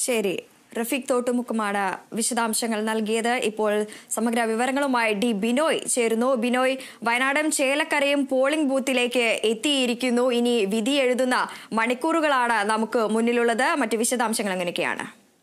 ശരി റഫീഖ് തോട്ടുമുക്കുമാണ് വിശദാംശങ്ങൾ നൽകിയത് ഇപ്പോൾ സമഗ്ര വിവരങ്ങളുമായി ഡി ബിനോയ് ചേരുന്നു ബിനോയ് വയനാടും ചേലക്കരയും പോളിംഗ് ബൂത്തിലേക്ക് എത്തിയിരിക്കുന്നു ഇനി വിധി എഴുതുന്ന മണിക്കൂറുകളാണ് നമുക്ക് മുന്നിലുള്ളത് മറ്റ് വിശദാംശങ്ങൾ എങ്ങനെയൊക്കെയാണ്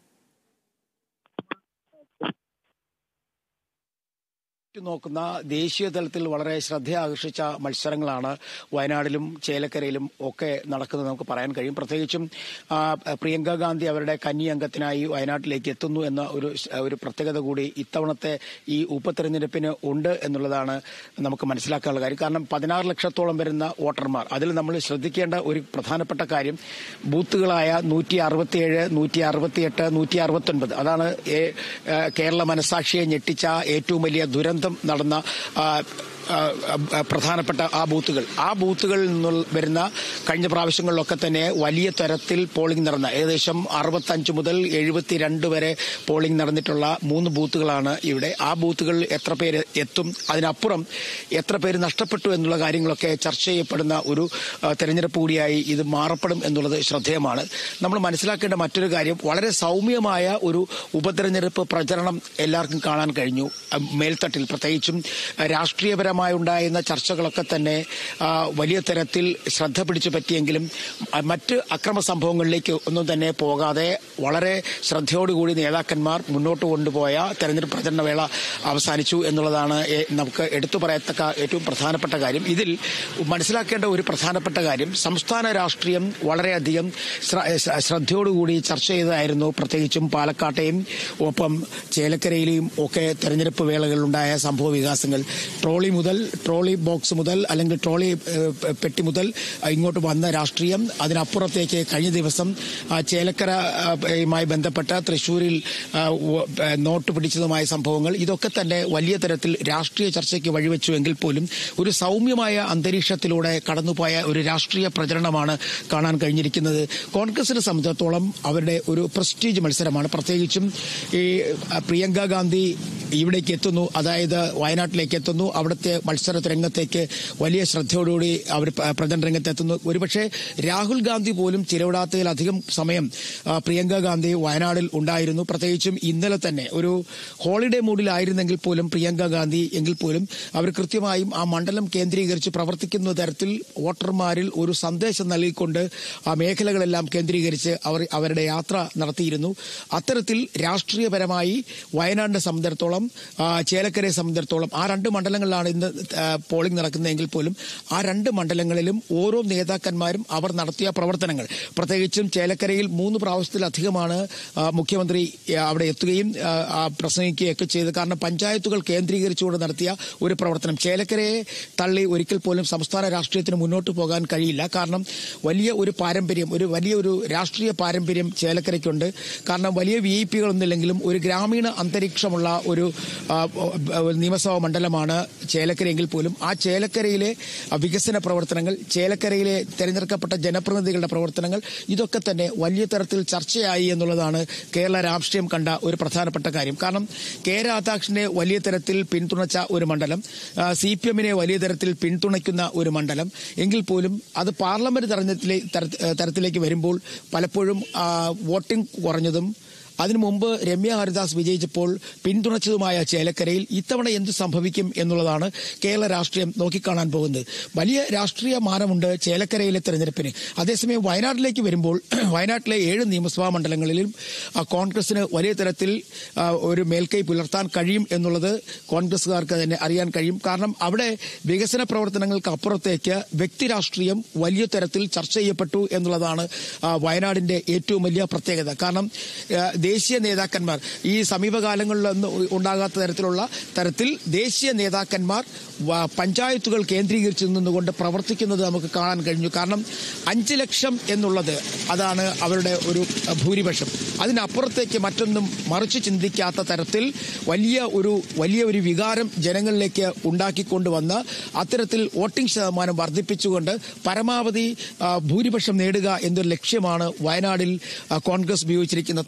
നോക്കുന്ന ദേശീയ തലത്തിൽ വളരെ ശ്രദ്ധ ആകർഷിച്ച മത്സരങ്ങളാണ് വയനാടിലും ചേലക്കരയിലും ഒക്കെ നടക്കുന്നത് നമുക്ക് പറയാൻ കഴിയും പ്രത്യേകിച്ചും ആ, പ്രിയങ്ക ഗാന്ധി അവരുടെ കന്നി അംഗത്തിനായി വയനാട്ടിലേക്ക് എത്തുന്നു എന്ന ഒരു ഒരു പ്രത്യേകത കൂടി ഇത്തവണത്തെ ഈ ഉപതെരഞ്ഞെടുപ്പിന് ഉണ്ട് എന്നുള്ളതാണ് നമുക്ക് മനസ്സിലാക്കാനുള്ള കാര്യം കാരണം പതിനാറ് ലക്ഷത്തോളം വരുന്ന വോട്ടർമാർ അതിൽ നമ്മൾ ശ്രദ്ധിക്കേണ്ട ഒരു പ്രധാനപ്പെട്ട കാര്യം ബൂത്തുകളായ നൂറ്റി അറുപത്തിയേഴ് നൂറ്റി അറുപത്തിയെട്ട് നൂറ്റി അറുപത്തൊൻപത് അതാണ് ഏ- ഏ, കേരള മനസാക്ഷിയെ ഞെട്ടിച്ച ഏറ്റവും വലിയ ദുരന്തം നടന്ന ആ, ആ, ആ, പ്രധാനപ്പെട്ട ആ ബൂത്തുകൾ ആ ബൂത്തുകളിൽ നിന്ന് വരുന്ന കഴിഞ്ഞ പ്രാവശ്യങ്ങളിലൊക്കെ തന്നെ വലിയ തരത്തിൽ പോളിംഗ് നടന്ന ഏകദേശം അറുപത്തഞ്ച് മുതൽ എഴുപത്തിരണ്ട് വരെ പോളിംഗ് നടന്നിട്ടുള്ള മൂന്ന് ബൂത്തുകളാണ് ഇവിടെ ആ ബൂത്തുകളിൽ എത്ര പേര് എത്തും അതിനപ്പുറം എത്ര പേര് നഷ്ടപ്പെട്ടു എന്നുള്ള കാര്യങ്ങളൊക്കെ ചർച്ച ചെയ്യപ്പെടുന്ന ഒരു ആ, തെരഞ്ഞെടുപ്പ് കൂടിയായി ഇത് മാറപ്പെടും എന്നുള്ളത് ശ്രദ്ധേയമാണ് നമ്മൾ മനസ്സിലാക്കേണ്ട മറ്റൊരു കാര്യം വളരെ സൗമ്യമായ ഒരു ഉപതെരഞ്ഞെടുപ്പ് പ്രചരണം എല്ലാവർക്കും കാണാൻ കഴിഞ്ഞു ആ, മേൽത്തട്ടിൽ പ്രത്യേകിച്ചും ആ, രാഷ്ട്രീയപരമായി ഉണ്ടായിരുന്ന ചർച്ചകളൊക്കെ തന്നെ ആ, വലിയ തരത്തിൽ ശ്രദ്ധ പിടിച്ചു പറ്റിയെങ്കിലും ആ, മറ്റ് അക്രമ സംഭവങ്ങളിലേക്ക് ഒന്നും തന്നെ പോകാതെ വളരെ ശ്രദ്ധയോടുകൂടി നേതാക്കന്മാർ മുന്നോട്ട് കൊണ്ടുപോയ തെരഞ്ഞെടുപ്പ് പ്രചരണ വേള അവസാനിച്ചു എന്നുള്ളതാണ് ഏ- നമുക്ക് എടുത്തു പറയത്തക്ക ഏറ്റവും പ്രധാനപ്പെട്ട കാര്യം ഇതിൽ മനസ്സിലാക്കേണ്ട ഒരു പ്രധാനപ്പെട്ട കാര്യം സംസ്ഥാന രാഷ്ട്രീയം വളരെയധികം ശ്ര- ശ്ര- ശ്രദ്ധയോടുകൂടി ചർച്ച ചെയ്തതായിരുന്നു പ്രത്യേകിച്ചും പാലക്കാട്ടെയും ഒപ്പം ചേലക്കരയിലെയും ഒക്കെ തെരഞ്ഞെടുപ്പ് വേളകളിലുണ്ടായ സംഭവ വികാസങ്ങൾ ട്രോളി മുതൽ ട്രോളി ബോക്സ് മുതൽ അല്ലെങ്കിൽ ട്രോളി ഏഹ്, പെട്ടി മുതൽ ആ, ഇങ്ങോട്ട് വന്ന രാഷ്ട്രീയം അതിനപ്പുറത്തേക്ക് കഴിഞ്ഞ ദിവസം ആ, ചേലക്കരയുമായി ബന്ധപ്പെട്ട തൃശൂരിൽ ആ, ഉവ്വ്, ഏ, നോട്ട് പിടിച്ചതുമായ സംഭവങ്ങൾ ഇതൊക്കെ തന്നെ വലിയ തരത്തിൽ രാഷ്ട്രീയ ചർച്ചയ്ക്ക് വഴിവെച്ചുവെങ്കിൽ പോലും ഒരു സൗമ്യമായ അന്തരീക്ഷത്തിലൂടെ കടന്നുപോയ ഒരു രാഷ്ട്രീയ പ്രചരണമാണ് കാണാൻ കഴിഞ്ഞിരിക്കുന്നത് കോൺഗ്രസിനെ സംബന്ധിച്ചിടത്തോളം അവരുടെ ഒരു പ്രസ്റ്റീജ് മത്സരമാണ് പ്രത്യേകിച്ചും ഈ ആ, പ്രിയങ്ക ഗാന്ധി ഇവിടേക്ക് എത്തുന്നു അതായത് വയനാട്ടിലേക്ക് എത്തുന്നു അവിടുത്തെ മത്സര രംഗത്തേക്ക് വലിയ ശ്രദ്ധയോടുകൂടി അവർ പ- പ്രചരണ രംഗത്തെത്തുന്നു ഒരുപക്ഷെ രാഹുൽ ഗാന്ധി പോലും ചിലവിടാത്തതിലധികം സമയം ആ, പ്രിയങ്ക ഗാന്ധി വയനാടിൽ ഉണ്ടായിരുന്നു പ്രത്യേകിച്ചും ഇന്നലെ തന്നെ ഒരു ഹോളിഡേ മൂഡിലായിരുന്നെങ്കിൽ പോലും പ്രിയങ്ക ഗാന്ധി എങ്കിൽ പോലും അവർ കൃത്യമായും ആ മണ്ഡലം കേന്ദ്രീകരിച്ച് പ്രവർത്തിക്കുന്ന തരത്തിൽ വോട്ടർമാരിൽ ഒരു സന്ദേശം നൽകിക്കൊണ്ട് ആ മേഖലകളെല്ലാം കേന്ദ്രീകരിച്ച് അവർ അവരുടെ യാത്ര നടത്തിയിരുന്നു അത്തരത്തിൽ രാഷ്ട്രീയപരമായി വയനാടിനെ സംബന്ധിച്ചിടത്തോളം ആ, ചേലക്കരയെ സംബന്ധിച്ചിടത്തോളം ആ രണ്ട് മണ്ഡലങ്ങളിലാണ് ഇന്ന് ആ, പോളിംഗ് നടക്കുന്നതെങ്കിൽ പോലും ആ രണ്ട് മണ്ഡലങ്ങളിലും ഓരോ നേതാക്കന്മാരും അവർ നടത്തിയ പ്രവർത്തനങ്ങൾ പ്രത്യേകിച്ചും ചേലക്കരയിൽ മൂന്ന് പ്രാവശ്യത്തിലധികമാണ് ആ, മുഖ്യമന്ത്രി ആ, അവിടെ എത്തുകയും ആ, ആ, പ്രസംഗിക്കുകയൊക്കെ ചെയ്തത് കാരണം പഞ്ചായത്തുകൾ കേന്ദ്രീകരിച്ചുകൊണ്ട് നടത്തിയ ഒരു പ്രവർത്തനം ചേലക്കരയെ തള്ളി ഒരിക്കൽ പോലും സംസ്ഥാന രാഷ്ട്രീയത്തിന് മുന്നോട്ട് പോകാൻ കഴിയില്ല കാരണം വലിയ ഒരു പാരമ്പര്യം ഒരു വലിയ ഒരു രാഷ്ട്രീയ പാരമ്പര്യം ചേലക്കരയ്ക്കുണ്ട് കാരണം വലിയ വി ഐ പികളൊന്നുമില്ലെങ്കിലും ഒരു ഗ്രാമീണ അന്തരീക്ഷമുള്ള ഒരു ആ, ആ, നിയമസഭാ മണ്ഡലമാണ് ചേലക്കരയെങ്കിൽ പോലും ആ ചേലക്കരയിലെ ആ, വികസന പ്രവർത്തനങ്ങൾ ചേലക്കരയിലെ തെരഞ്ഞെടുക്കപ്പെട്ട ജനപ്രതിനിധികളുടെ പ്രവർത്തനങ്ങൾ ഇതൊക്കെ തന്നെ വലിയ തരത്തിൽ ചർച്ചയായി എന്നുള്ളതാണ് കേരള രാഷ്ട്രീയം കണ്ട ഒരു പ്രധാനപ്പെട്ട കാര്യം കാരണം കെ രാധാകൃഷ്ണനെ വലിയ തരത്തിൽ പിന്തുണച്ച ഒരു മണ്ഡലം സി പി എമ്മിനെ വലിയ തരത്തിൽ പിന്തുണയ്ക്കുന്ന ഒരു മണ്ഡലം എങ്കിൽ പോലും അത് പാർലമെന്റ് തെരഞ്ഞെടുപ്പിലെ തര- തരത്തിലേക്ക് വരുമ്പോൾ പലപ്പോഴും ആ, വോട്ടിംഗ് കുറഞ്ഞതും അതിനു മുമ്പ് രമ്യ ഹരിദാസ് വിജയിച്ചപ്പോൾ പിന്തുണച്ചതുമായ ചേലക്കരയിൽ ഇത്തവണ എന്ത് സംഭവിക്കും എന്നുള്ളതാണ് കേരള രാഷ്ട്രീയം നോക്കിക്കാണാൻ പോകുന്നത് വലിയ രാഷ്ട്രീയ മാനമുണ്ട് ചേലക്കരയിലെ തെരഞ്ഞെടുപ്പിന് അതേസമയം വയനാട്ടിലേക്ക് വരുമ്പോൾ വയനാട്ടിലെ ഏഴ് നിയമസഭാ മണ്ഡലങ്ങളിലും ആ, കോൺഗ്രസിന് വലിയ തരത്തിൽ ആ, ഒരു മേൽക്കൈ പുലർത്താൻ കഴിയും എന്നുള്ളത് കോൺഗ്രസുകാർക്ക് തന്നെ അറിയാൻ കഴിയും കാരണം അവിടെ വികസന പ്രവർത്തനങ്ങൾക്ക് അപ്പുറത്തേക്ക് വ്യക്തി രാഷ്ട്രീയം വലിയ തരത്തിൽ ചർച്ച ചെയ്യപ്പെട്ടു എന്നുള്ളതാണ് ആ, വയനാടിന്റെ ഏറ്റവും വലിയ പ്രത്യേകത കാരണം ആ, ദേശീയ നേതാക്കന്മാർ ഈ സമീപകാലങ്ങളിലൊന്നും ഉണ്ടാകാത്ത തരത്തിലുള്ള തരത്തിൽ ദേശീയ നേതാക്കന്മാർ വ- പഞ്ചായത്തുകൾ കേന്ദ്രീകരിച്ച് നിന്നുകൊണ്ട് പ്രവർത്തിക്കുന്നത് നമുക്ക് കാണാൻ കഴിഞ്ഞു കാരണം അഞ്ച് ലക്ഷം എന്നുള്ളത് അതാണ് അവരുടെ ഒരു അഹ്, ഭൂരിപക്ഷം അതിനപ്പുറത്തേക്ക് മറ്റൊന്നും മറിച്ച് ചിന്തിക്കാത്ത തരത്തിൽ വലിയ ഒരു വലിയ ഒരു വികാരം ജനങ്ങളിലേക്ക് ഉണ്ടാക്കിക്കൊണ്ടുവന്ന് അത്തരത്തിൽ വോട്ടിംഗ് ശതമാനം വർദ്ധിപ്പിച്ചുകൊണ്ട് പരമാവധി ആ, ഭൂരിപക്ഷം നേടുക എന്നൊരു ലക്ഷ്യമാണ് വയനാടിൽ ആ, കോൺഗ്രസ് ഉപയോഗിച്ചിരിക്കുന്ന തന്ത്രം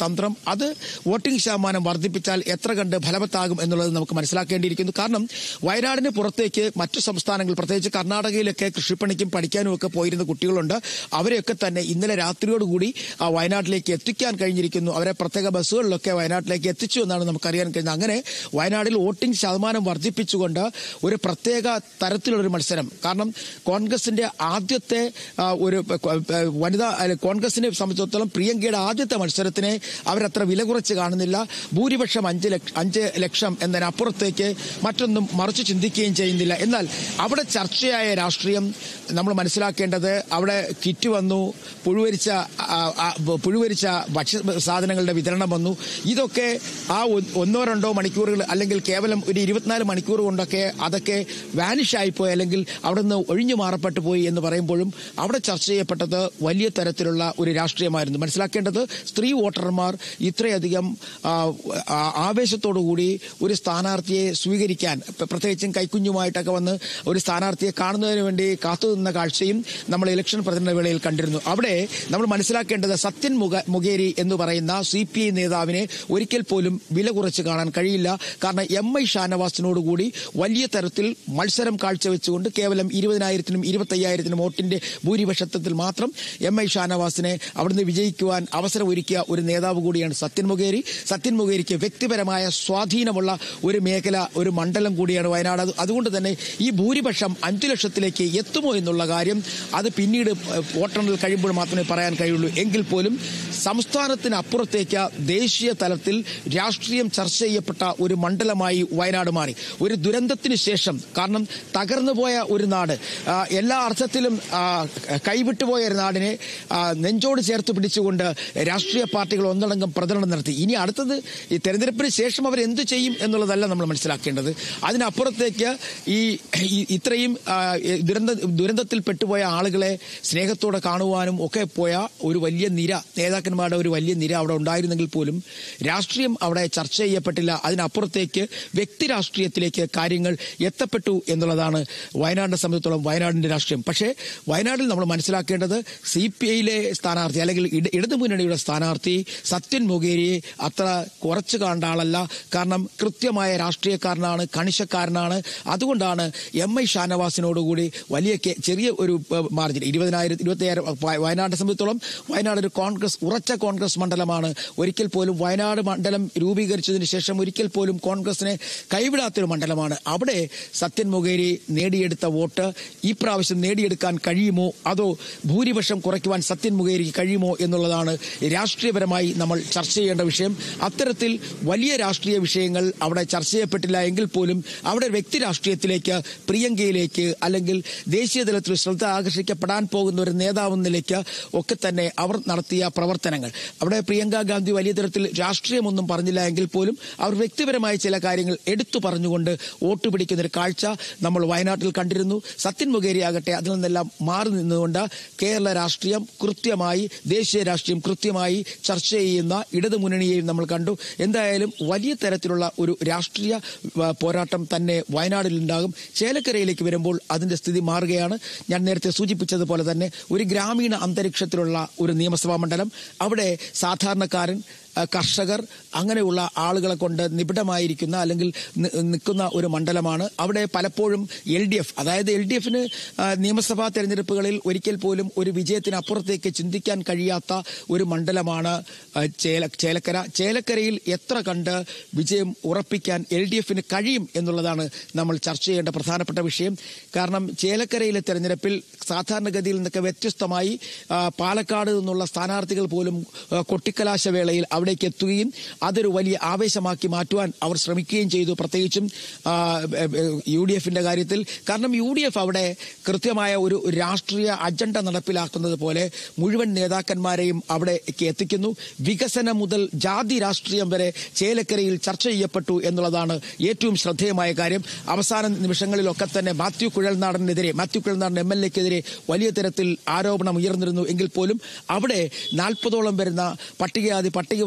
അത് വോട്ടിംഗ് ശതമാനം വർദ്ധിപ്പിച്ചാൽ എത്ര കണ്ട് ഫലവത്താകും എന്നുള്ളത് നമുക്ക് മനസ്സിലാക്കേണ്ടിയിരിക്കുന്നു കാരണം വയനാടിന് പുറത്തേക്ക് മറ്റു സംസ്ഥാനങ്ങൾ പ്രത്യേകിച്ച് കർണാടകയിലൊക്കെ കൃഷിപ്പണിക്കും പഠിക്കാനും ഒക്കെ പോയിരുന്ന കുട്ടികളുണ്ട് അവരെയൊക്കെ തന്നെ ഇന്നലെ രാത്രിയോടുകൂടി ആ വയനാട്ടിലേക്ക് എത്തിക്കാൻ കഴിഞ്ഞിരിക്കുന്നു അവരെ പ്രത്യേക ബസ്സുകളിലൊക്കെ വയനാട്ടിലേക്ക് എത്തിച്ചു എന്നാണ് നമുക്കറിയാൻ കഴിയുന്നത് അങ്ങനെ വയനാട്ടിൽ വോട്ടിംഗ് ശതമാനം വർദ്ധിപ്പിച്ചുകൊണ്ട് ഒരു പ്രത്യേക തരത്തിലൊരു മത്സരം കാരണം കോൺഗ്രസിന്റെ ആദ്യത്തെ ആ, ഒരു ആ, വനിതാ അല്ല, കോൺഗ്രസിനെ സംബന്ധിച്ചിടത്തോളം പ്രിയങ്കയുടെ ആദ്യത്തെ മത്സരത്തിനെ അവരത്ര വില കുറച്ച് കാണുന്നില്ല ഭൂരിപക്ഷം അഞ്ച് ലക്ഷ അഞ്ച് ലക്ഷം എന്നതിനപ്പുറത്തേക്ക് മറ്റൊന്നും മറിച്ച് ചിന്തിക്കുകയും ചെയ്യുന്നില്ല എന്നാൽ അവിടെ ചർച്ചയായ രാഷ്ട്രീയം നമ്മൾ മനസ്സിലാക്കേണ്ടത് അവിടെ കിറ്റ് വന്നു പുഴുവരിച്ച ആ, ആ, പുഴുവരിച്ച ഭക്ഷ്യ സാധനങ്ങളുടെ വിതരണം വന്നു ഇതൊക്കെ ആ ഒ- ഒന്നോ രണ്ടോ മണിക്കൂറുകൾ അല്ലെങ്കിൽ കേവലം ഒരു ഇരുപത്തിനാല് മണിക്കൂർ കൊണ്ടൊക്കെ അതൊക്കെ വാനിഷ് ആയിപ്പോയി അല്ലെങ്കിൽ അവിടെ നിന്ന് ഒഴിഞ്ഞു മാറപ്പെട്ടു പോയി എന്ന് പറയുമ്പോഴും അവിടെ ചർച്ച ചെയ്യപ്പെട്ടത് വലിയ തരത്തിലുള്ള ഒരു രാഷ്ട്രീയമായിരുന്നു മനസ്സിലാക്കേണ്ടത് സ്ത്രീ വോട്ടർമാർ ഇത്രയധികം ആ, ആ, ആവേശത്തോടുകൂടി ഒരു സ്ഥാനാർത്ഥിയെ സ്വീകരിക്കാൻ പ്ര- പ്രത്യേകിച്ചും കൈക്കുഞ്ഞുമായിട്ടൊക്കെ വന്ന് ഒരു സ്ഥാനാർത്ഥിയെ കാണുന്നതിന് വേണ്ടി കാത്തുനിന്ന കാഴ്ചയും നമ്മൾ ഇലക്ഷൻ പ്രചരണ വേളയിൽ കണ്ടിരുന്നു അവിടെ നമ്മൾ മനസ്സിലാക്കേണ്ടത് സത്യൻ മുഖ മുഖേരി എന്ന് പറയുന്ന സി പി ഐ നേതാവിനെ ഒരിക്കൽ പോലും വില കുറച്ച് കാണാൻ കഴിയില്ല കാരണം എം ഐ ഷാനവാസിനോടുകൂടി വലിയ തരത്തിൽ മത്സരം കാഴ്ചവെച്ചുകൊണ്ട് കേവലം ഇരുപതിനായിരത്തിനും ഇരുപത്തയ്യായിരത്തിനും വോട്ടിന്റെ ഭൂരിപക്ഷത്തിൽ മാത്രം എം ഐ ഷാനവാസിനെ അവിടുന്ന് വിജയിക്കുവാൻ അവസരം ഒരുക്കിയ ഒരു നേതാവ് കൂടിയാണ് സത്യൻ മുഖേരി സത്യൻ മുഖേരിക്ക് വ്യക്തിപരമായ സ്വാധീനമുള്ള ഒരു മേഖല ഒരു മണ്ഡലം കൂടിയാണ് വയനാട് അത് അതുകൊണ്ട് തന്നെ ഈ ഭൂരിപക്ഷം അഞ്ചു ലക്ഷത്തിലേക്ക് എത്തുമോ എന്നുള്ള കാര്യം അത് പിന്നീട് ഏഹ്, വോട്ടെണ്ണൽ കഴിയുമ്പോൾ മാത്രമേ പറയാൻ കഴിയുള്ളൂ എങ്കിൽ പോലും സംസ്ഥാനത്തിന് അപ്പുറത്തേക്ക് ദേശീയ തലത്തിൽ രാഷ്ട്രീയം ചർച്ച ചെയ്യപ്പെട്ട ഒരു മണ്ഡലമായി വയനാട് മാറി ഒരു ദുരന്തത്തിന് ശേഷം കാരണം തകർന്നുപോയ ഒരു നാട് ആ, എല്ലാ അർത്ഥത്തിലും ആ, കൈവിട്ടുപോയ ഒരു നാടിനെ ആ, നെഞ്ചോട് ചേർത്ത് പിടിച്ചുകൊണ്ട് രാഷ്ട്രീയ പാർട്ടികൾ ഒന്നടങ്കം പ്രചരണം നടത്തി ഇനി അടുത്തത് ഈ തെരഞ്ഞെടുപ്പിന് ശേഷം അവർ എന്ത് ചെയ്യും എന്നുള്ളതല്ല നമ്മൾ മനസ്സിലാക്കേണ്ടത് അതിനപ്പുറത്തേക്ക് ഈ ഈ- ഇത്രയും ആ, ദുരന്ത ദുരന്തത്തിൽ പെട്ടുപോയ ആളുകളെ സ്നേഹത്തോടെ കാണുവാനും ഒക്കെ പോയ ഒരു വലിയ നിര നേതാക്കന്മാരുടെ ഒരു വലിയ നിര അവിടെ ഉണ്ടായിരുന്നെങ്കിൽ പോലും രാഷ്ട്രീയം അവിടെ ചർച്ച ചെയ്യപ്പെട്ടില്ല അതിനപ്പുറത്തേക്ക് വ്യക്തി രാഷ്ട്രീയത്തിലേക്ക് കാര്യങ്ങൾ എത്തപ്പെട്ടു എന്നുള്ളതാണ് വയനാടിനെ സംബന്ധിച്ചിടത്തോളം വയനാടിന്റെ രാഷ്ട്രീയം പക്ഷേ വയനാട്ടിൽ നമ്മൾ മനസ്സിലാക്കേണ്ടത് സി പി ഐയിലെ സ്ഥാനാർത്ഥി അല്ലെങ്കിൽ ഇട- ഇടതുമുന്നണിയുടെ സ്ഥാനാർത്ഥി സത്യൻ മൊഗേരിയെ അത്ര കുറച്ചു കാണേണ്ട ആളല്ല കാരണം കൃത്യമായ രാഷ്ട്രീയക്കാരനാണ് കണിശക്കാരനാണ് അതുകൊണ്ടാണ് എം ഐ ഷാനവാസിനോടുകൂടി വലിയ കെ- ചെറിയ ഒരു ഏഹ്, മാർജിൻ ഇരുപതിനായിരം ഇരുപത്തിയായിരം വ- വയനാടിനെ സംബന്ധിച്ചിടത്തോളം വയനാട് ഒരു കോൺഗ്രസ് ഉറച്ച കോൺഗ്രസ് മണ്ഡലമാണ് ഒരിക്കൽ പോലും വയനാട് മണ്ഡലം രൂപീകരിച്ചതിന് ശേഷം ഒരിക്കൽ പോലും കോൺഗ്രസിനെ കൈവിടാത്തൊരു മണ്ഡലമാണ് അവിടെ സത്യൻ മൊഗേരി നേടിയെടുത്ത വോട്ട് ഈ പ്രാവശ്യം നേടിയെടുക്കാൻ കഴിയുമോ അതോ ഭൂരിപക്ഷം കുറയ്ക്കുവാൻ സത്യൻ മുഖേരിക്ക് കഴിയുമോ എന്നുള്ളതാണ് രാഷ്ട്രീയപരമായി നമ്മൾ ചർച്ച ചെയ്യേണ്ട വിഷയം അത്തരത്തിൽ വലിയ രാഷ്ട്രീയ വിഷയങ്ങൾ അവിടെ ചർച്ച ചെയ്യപ്പെട്ടില്ല എങ്കിൽ പോലും അവിടെ വ്യക്തി രാഷ്ട്രീയത്തിലേക്ക് പ്രിയങ്കയിലേക്ക് അല്ലെങ്കിൽ ദേശീയ തലത്തിൽ ശ്രദ്ധ ആകർഷിക്കപ്പെടാൻ പോകുന്ന ഒരു നേതാവ് നിലയ്ക്ക് ഒക്കെ തന്നെ അവർ നടത്തിയ പ്രവർത്തനങ്ങൾ അവിടെ പ്രിയങ്ക ഗാന്ധി വലിയ തരത്തിൽ രാഷ്ട്രീയമൊന്നും പറഞ്ഞില്ല എങ്കിൽ പോലും അവർ വ്യക്തിപരമായ ചില കാര്യങ്ങൾ എടുത്തു പറഞ്ഞുകൊണ്ട് വോട്ട് പിടിക്കുന്ന ഒരു കാഴ്ച നമ്മൾ വയനാട്ടിൽ കണ്ടിരുന്നു സത്യൻ മുഖേരി ആകട്ടെ അതിൽ നിന്നെല്ലാം മാറി നിന്നുകൊണ്ട് കേരള രാഷ്ട്രീയം കൃത്യമായി ദേശീയ രാഷ്ട്രീയം കൃത്യമായി ചർച്ച ചെയ്യുന്ന ഇടതു മുന്നണിയെയും നമ്മൾ കണ്ടു എന്തായാലും വലിയ തരത്തിലുള്ള ഒരു രാഷ്ട്രീയ ആ, പോരാട്ടം തന്നെ വയനാടിൽ ഉണ്ടാകും ചേലക്കരയിലേക്ക് വരുമ്പോൾ അതിന്റെ സ്ഥിതി മാറുകയാണ് ഞാൻ നേരത്തെ സൂചിപ്പിച്ചതുപോലെ തന്നെ ഒരു ഗ്രാമീണ അന്തരീക്ഷത്തിലുള്ള ഒരു നിയമസഭാ മണ്ഡലം അവിടെ സാധാരണക്കാരൻ ആ, കർഷകർ അങ്ങനെയുള്ള ആളുകളെ കൊണ്ട് നിബിഡമായിരിക്കുന്ന അല്ലെങ്കിൽ നി- നിൽക്കുന്ന ഒരു മണ്ഡലമാണ് അവിടെ പലപ്പോഴും എൽ ഡി എഫ് അതായത് എൽ ഡി എഫിന് നിയമസഭാ തെരഞ്ഞെടുപ്പുകളിൽ ഒരിക്കൽ പോലും ഒരു വിജയത്തിന് അപ്പുറത്തേക്ക് ചിന്തിക്കാൻ കഴിയാത്ത ഒരു മണ്ഡലമാണ് ആ, ചേല ചേലക്കര ചേലക്കരയിൽ എത്ര കണ്ട് വിജയം ഉറപ്പിക്കാൻ എൽ ഡി എഫിന് കഴിയും എന്നുള്ളതാണ് നമ്മൾ ചർച്ച ചെയ്യേണ്ട പ്രധാനപ്പെട്ട വിഷയം കാരണം ചേലക്കരയിലെ തെരഞ്ഞെടുപ്പിൽ സാധാരണഗതിയിൽ നിന്നൊക്കെ വ്യത്യസ്തമായി ആ, പാലക്കാട് നിന്നുള്ള സ്ഥാനാർത്ഥികൾ പോലും ആ, കൊട്ടിക്കലാശ വേളയിൽ അവിടേക്ക് എത്തുകയും അതൊരു വലിയ ആവേശമാക്കി മാറ്റുവാൻ അവർ ശ്രമിക്കുകയും ചെയ്തു പ്രത്യേകിച്ചും ആ, എ, എ, യു ഡി എഫിന്റെ കാര്യത്തിൽ കാരണം യു ഡി എഫ് അവിടെ കൃത്യമായ ഒരു രാഷ്ട്രീയ അജണ്ട നടപ്പിലാക്കുന്നത് പോലെ മുഴുവൻ നേതാക്കന്മാരെയും അവിടേക്ക് എത്തിക്കുന്നു വികസനം മുതൽ ജാതി രാഷ്ട്രീയം വരെ ചേലക്കരയിൽ ചർച്ച ചെയ്യപ്പെട്ടു എന്നുള്ളതാണ് ഏറ്റവും ശ്രദ്ധേയമായ കാര്യം അവസാന നിമിഷങ്ങളിലൊക്കെ തന്നെ മാത്യു കുഴൽനാടനെതിരെ മാത്യു കുഴൽനാടൻ എം എൽ എക്കെതിരെ വലിയ തരത്തിൽ ആരോപണം ഉയർന്നിരുന്നു എങ്കിൽ പോലും അവിടെ നാൽപ്പതോളം വരുന്ന പട്ടികജാതി പട്ടികവർഗ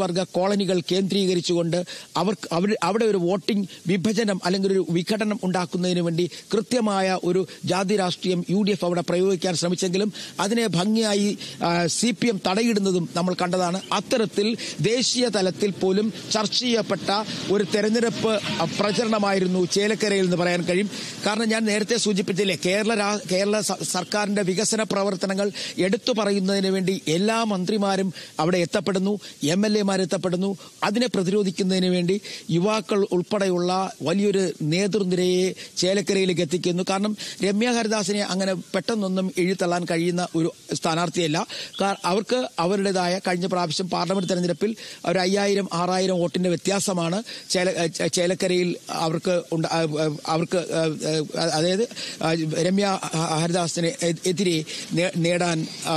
പട്ടികവർഗ കോളനികൾ കേന്ദ്രീകരിച്ചുകൊണ്ട് അവർക്ക് അവർ അവിടെ ഒരു വോട്ടിംഗ് വിഭജനം അല്ലെങ്കിൽ ഒരു വിഘടനം ഉണ്ടാക്കുന്നതിന് വേണ്ടി കൃത്യമായ ഒരു ജാതി രാഷ്ട്രീയം യു ഡി എഫ് അവിടെ പ്രയോഗിക്കാൻ ശ്രമിച്ചെങ്കിലും അതിനെ ഭംഗിയായി സി പി എം തടയിടുന്നതും നമ്മൾ കണ്ടതാണ് അത്തരത്തിൽ ദേശീയ തലത്തിൽ പോലും ചർച്ച ചെയ്യപ്പെട്ട ഒരു തെരഞ്ഞെടുപ്പ് അഹ്, പ്രചരണമായിരുന്നു ചേലക്കരയിൽ എന്ന് പറയാൻ കഴിയും കാരണം ഞാൻ നേരത്തെ സൂചിപ്പിച്ചില്ലേ കേരള രാ- കേരള സ- സർക്കാരിന്റെ വികസന പ്രവർത്തനങ്ങൾ എടുത്തു പറയുന്നതിന് വേണ്ടി എല്ലാ മന്ത്രിമാരും അവിടെ എത്തപ്പെടുന്നു എം എൽ എമാർ എത്തപ്പെടുന്നു അതിനെ പ്രതിരോധിക്കുന്നതിന് വേണ്ടി യുവാക്കൾ ഉൾപ്പെടെയുള്ള വലിയൊരു നേതൃനിരയെ ചേലക്കരയിലേക്ക് എത്തിക്കുന്നു കാരണം രമ്യ ഹരിദാസിനെ അങ്ങനെ പെട്ടെന്നൊന്നും എഴുത്തള്ളാൻ കഴിയുന്ന ഒരു സ്ഥാനാർത്ഥിയല്ല കാ- അവർക്ക് അവരുടേതായ കഴിഞ്ഞ പ്രാവശ്യം പാർലമെന്റ് തെരഞ്ഞെടുപ്പിൽ ഒരു അയ്യായിരം ആറായിരം വോട്ടിന്റെ വ്യത്യാസമാണ് ചേല ചേ- ചേലക്കരയിൽ അവർക്ക് ഉണ്ട്- ആ, ആ, അവർക്ക് ആ, ആ, അതായത് ആ, രമ്യ ഹരിദാസിനെ എ- എതിരെ നേ- നേടാൻ ആ,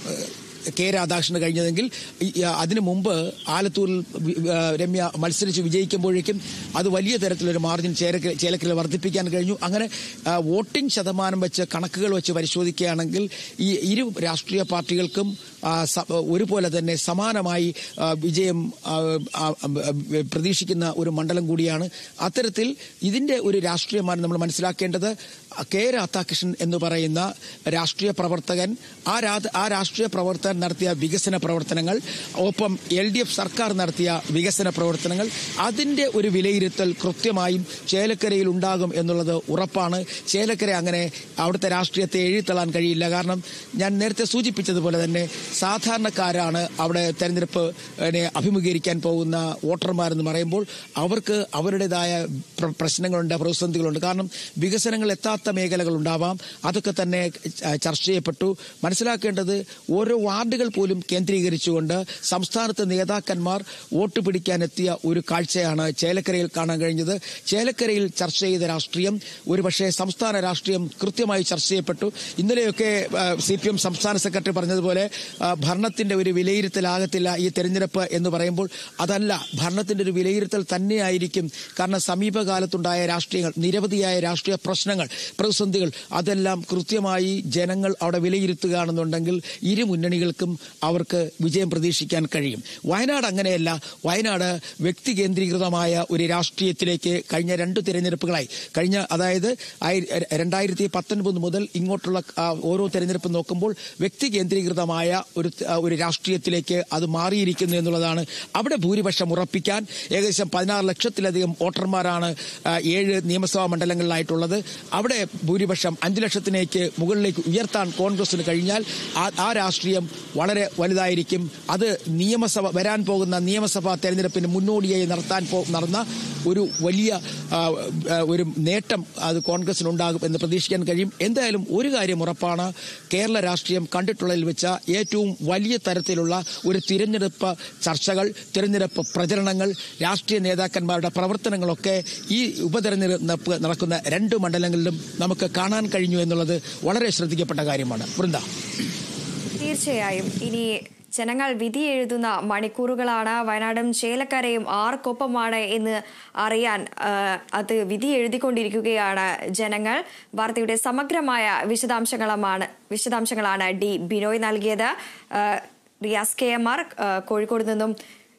കെ രാധാകൃഷ്ണന് കഴിഞ്ഞതെങ്കിൽ ഈ- ഈ അതിനു മുമ്പ് ആലത്തൂരിൽ വി- ആ, രമ്യ മത്സരിച്ച് വിജയിക്കുമ്പോഴേക്കും അത് വലിയ തരത്തിലൊരു മാർജിൻ ചേലക്ക ചേലക്കരയിൽ വർദ്ധിപ്പിക്കാൻ കഴിഞ്ഞു അങ്ങനെ ആ, വോട്ടിംഗ് ശതമാനം വെച്ച് കണക്കുകൾ വെച്ച് പരിശോധിക്കുകയാണെങ്കിൽ ഈ ഇരു രാഷ്ട്രീയ പാർട്ടികൾക്കും ആ, സ- ഒരുപോലെ തന്നെ സമാനമായി ആ, വിജയം ആ, ആ, ആ, പ്രതീക്ഷിക്കുന്ന ഒരു മണ്ഡലം കൂടിയാണ് അത്തരത്തിൽ ഇതിന്റെ ഒരു രാഷ്ട്രീയമാണ് നമ്മൾ മനസ്സിലാക്കേണ്ടത് കെ രാധാകൃഷ്ണൻ എന്ന് പറയുന്ന രാഷ്ട്രീയ പ്രവർത്തകൻ ആ രാ- ആ രാഷ്ട്രീയ പ്രവർത്തകൻ നടത്തിയ വികസന പ്രവർത്തനങ്ങൾ ഒപ്പം എൽ ഡി എഫ് സർക്കാർ നടത്തിയ വികസന പ്രവർത്തനങ്ങൾ അതിന്റെ ഒരു വിലയിരുത്തൽ കൃത്യമായും ചേലക്കരയിൽ ഉണ്ടാകും എന്നുള്ളത് ഉറപ്പാണ് ചേലക്കര അങ്ങനെ അവിടുത്തെ രാഷ്ട്രീയത്തെ എഴുത്തള്ളാൻ കഴിയില്ല കാരണം ഞാൻ നേരത്തെ സൂചിപ്പിച്ചതുപോലെ തന്നെ സാധാരണക്കാരാണ് അവിടെ തെരഞ്ഞെടുപ്പ് നെ അഭിമുഖീകരിക്കാൻ പോകുന്ന വോട്ടർമാരെന്ന് പറയുമ്പോൾ അവർക്ക് അവരുടേതായ പ്ര- പ്രശ്നങ്ങളുണ്ട് പ്രതിസന്ധികളുണ്ട് കാരണം വികസനങ്ങൾ എത്താത്ത മേഖലകൾ ഉണ്ടാവാം അതൊക്കെ തന്നെ ച- ചർച്ച ചെയ്യപ്പെട്ടു മനസ്സിലാക്കേണ്ടത് ഓരോ വാർഡുകൾ പോലും കേന്ദ്രീകരിച്ചുകൊണ്ട് സംസ്ഥാനത്തെ നേതാക്കന്മാർ വോട്ട് പിടിക്കാനെത്തിയ ഒരു കാഴ്ചയാണ് ചേലക്കരയിൽ കാണാൻ കഴിഞ്ഞത് ചേലക്കരയിൽ ചർച്ച ചെയ്ത രാഷ്ട്രീയം ഒരുപക്ഷെ സംസ്ഥാന രാഷ്ട്രീയം കൃത്യമായി ചർച്ച ചെയ്യപ്പെട്ടു ഇന്നലെയൊക്കെ സി പി എം സംസ്ഥാന സെക്രട്ടറി പറഞ്ഞതുപോലെ ആ, ഭരണത്തിന്റെ ഒരു വിലയിരുത്തലാകത്തില്ല ഈ തെരഞ്ഞെടുപ്പ് എന്ന് പറയുമ്പോൾ അതല്ല ഭരണത്തിന്റെ ഒരു വിലയിരുത്തൽ തന്നെയായിരിക്കും കാരണം സമീപകാലത്തുണ്ടായ രാഷ്ട്രീയങ്ങൾ നിരവധിയായ രാഷ്ട്രീയ പ്രശ്നങ്ങൾ പ്രതിസന്ധികൾ അതെല്ലാം കൃത്യമായി ജനങ്ങൾ അവിടെ വിലയിരുത്തുകയാണെന്നുണ്ടെങ്കിൽ ഇരു മുന്നണികൾക്കും അവർക്ക് വിജയം പ്രതീക്ഷിക്കാൻ കഴിയും വയനാട് അങ്ങനെയല്ല വയനാട് വ്യക്തി കേന്ദ്രീകൃതമായ ഒരു രാഷ്ട്രീയത്തിലേക്ക് കഴിഞ്ഞ രണ്ട് തിരഞ്ഞെടുപ്പുകളായി കഴിഞ്ഞ അതായത് ആയി- രണ്ടായിരത്തി പത്തൊൻപത് മുതൽ ഇങ്ങോട്ടുള്ള ആ, ഓരോ തെരഞ്ഞെടുപ്പ് നോക്കുമ്പോൾ വ്യക്തി കേന്ദ്രീകൃതമായ ഒരു ആ, ഒരു രാഷ്ട്രീയത്തിലേക്ക് അത് മാറിയിരിക്കുന്നു എന്നുള്ളതാണ് അവിടെ ഭൂരിപക്ഷം ഉറപ്പിക്കാൻ ഏകദേശം പതിനാറ് ലക്ഷത്തിലധികം വോട്ടർമാരാണ് ആ, ഏഴ് നിയമസഭാ മണ്ഡലങ്ങളിലായിട്ടുള്ളത് അവിടെ ഭൂരിപക്ഷം അഞ്ചു ലക്ഷത്തിലേക്ക് മുകളിലേക്ക് ഉയർത്താൻ കോൺഗ്രസിന് കഴിഞ്ഞാൽ ആ- ആ രാഷ്ട്രീയം വളരെ വലുതായിരിക്കും അത് നിയമസഭ വരാൻ പോകുന്ന നിയമസഭാ തെരഞ്ഞെടുപ്പിന് മുന്നോടിയായി നടത്താൻ പോ നടന്ന ഒരു വലിയ ആ, ആ, ഒരു നേട്ടം അത് കോൺഗ്രസിനുണ്ടാകും എന്ന് പ്രതീക്ഷിക്കാൻ കഴിയും എന്തായാലും ഒരു കാര്യം ഉറപ്പാണ് കേരള രാഷ്ട്രീയം കണ്ടിട്ടുള്ളതിൽ വെച്ച ഏറ്റവും വലിയ തരത്തിലുള്ള ഒരു തിരഞ്ഞെടുപ്പ് ചർച്ചകൾ തിരഞ്ഞെടുപ്പ് പ്രചരണങ്ങൾ രാഷ്ട്രീയ നേതാക്കന്മാരുടെ പ്രവർത്തനങ്ങളൊക്കെ ഈ ഉപതെരഞ്ഞെടുപ്പ് നടക്കുന്ന രണ്ട് മണ്ഡലങ്ങളിലും നമുക്ക് കാണാൻ കഴിഞ്ഞു എന്നുള്ളത് വളരെ ശ്രദ്ധിക്കപ്പെട്ട കാര്യമാണ് വൃന്ദ തീർച്ചയായും ഇനി ജനങ്ങൾ വിധി എഴുതുന്ന മണിക്കൂറുകളാണ് വയനാടും ചേലക്കരയും ആർക്കൊപ്പമാണ് എന്ന് അറിയാൻ ആ, അത് വിധി എഴുതിക്കൊണ്ടിരിക്കുകയാണ് ജനങ്ങൾ വാർത്തയുടെ സമഗ്രമായ വിശദാംശങ്ങളാണ് വിശദാംശങ്ങളാണ് ഡി ബിനോയ് നൽകിയത് ആ, റിയാസ് കെ എം ആർ ആ, കോഴിക്കോട് നിന്നും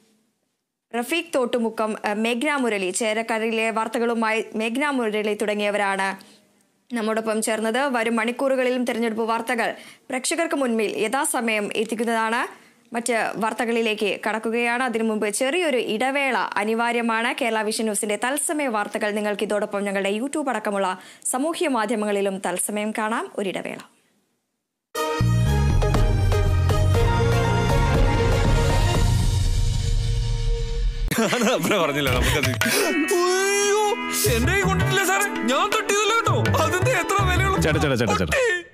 റഫീഖ് തോട്ടുമുക്കം ആ, മേഘ്ന മുരളി ചേലക്കരയിലെ വാർത്തകളുമായി മേഘ്ന മുരളി തുടങ്ങിയവരാണ് നമ്മോടൊപ്പം ചേർന്നത് വരും മണിക്കൂറുകളിലും തെരഞ്ഞെടുപ്പ് വാർത്തകൾ പ്രേക്ഷകർക്ക് മുൻപിൽ യഥാസമയം എത്തിക്കുന്നതാണ് മറ്റ് വാർത്തകളിലേക്ക് കടക്കുകയാണ് അതിനു മുമ്പ് ചെറിയൊരു ഇടവേള അനിവാര്യമാണ് കേരള വിഷൻ ന്യൂസിന്റെ തത്സമയ വാർത്തകൾ നിങ്ങൾക്ക് ഇതോടൊപ്പം ഞങ്ങളുടെ യൂട്യൂബ് അടക്കമുള്ള സാമൂഹ്യ മാധ്യമങ്ങളിലും തത്സമയം കാണാം ഒരിടവേള നമ്മളെ പറഞ്ഞില്ല നമുക്കത് അയ്യോ എന്റെ കൈ കൊണ്ടിട്ടില്ല സാറേ ഞാൻ തട്ടിയതല്ലോ കേട്ടോ അതിന്റെ എത്ര വിലയുള്ള ചേട്ടാ ചേട്ടാ ചേട്ടാ ചേട്ടാ